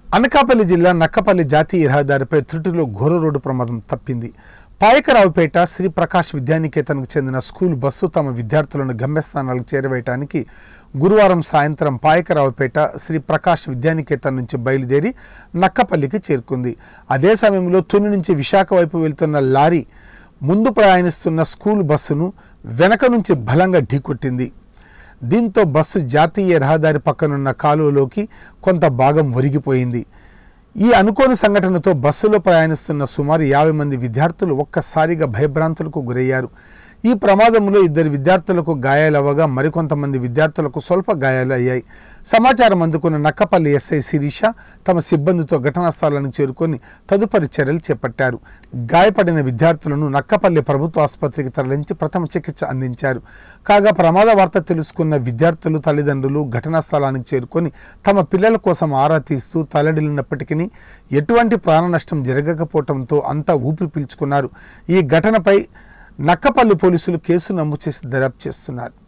అనకాపల్లి జిల్లా నక్కపల్లి జాతీయ రహదారిపై త్రుటిలో ఘోర రోడ్డు ప్రమాదం తప్పింది పాయకరావుపేట శ్రీ ప్రకాష్ విద్యానికేతన్కు చెందిన స్కూల్ బస్సు తమ విద్యార్థులను గమ్యస్థానాలకు చేరవేయటానికి గురువారం సాయంత్రం పాయకరావుపేట శ్రీ ప్రకాష్ విద్యానికేతన్ నుంచి బయలుదేరి నక్కపల్లికి చేరుకుంది అదే సమయంలో తుని నుంచి విశాఖ వైపు వెళ్తున్న లారీ ముందు ప్రయాణిస్తున్న స్కూల్ బస్సును వెనక నుంచి బలంగా ఢీకొట్టింది దీంతో బస్సు జాతీయ రహదారి పక్కనున్న కాలువలోకి కొంత భాగం ఒరిగిపోయింది ఈ అనుకోని సంఘటనతో బస్సులో ప్రయాణిస్తున్న సుమారు యాభై మంది విద్యార్థులు ఒక్కసారిగా భయభ్రాంతులకు గురయ్యారు ఈ ప్రమాదంలో ఇద్దరు విద్యార్థులకు గాయాలవ్వగా మరికొంతమంది విద్యార్థులకు స్వల్ప గాయాలు అయ్యాయి సమాచారం అందుకున్న నక్కపల్లి ఎస్ఐ శిరీష తమ సిబ్బందితో ఘటనా స్థలానికి చేరుకొని తదుపరి చర్యలు చేపట్టారు గాయపడిన విద్యార్థులను నక్కపల్లి ప్రభుత్వ ఆసుపత్రికి తరలించి ప్రథమ చికిత్స అందించారు కాగా ప్రమాద వార్త తెలుసుకున్న విద్యార్థులు తల్లిదండ్రులు ఘటనా స్థలానికి చేరుకొని తమ పిల్లల కోసం ఆరా తీస్తూ తల్లడిల్లినప్పటికీ ఎటువంటి ప్రాణ నష్టం జరగకపోవడంతో అంతా ఊపిరి పీల్చుకున్నారు ఈ ఘటనపై నక్కపల్లి పోలీసులు కేసు నమోదు చేసి దర్యాప్తు చేస్తున్నారు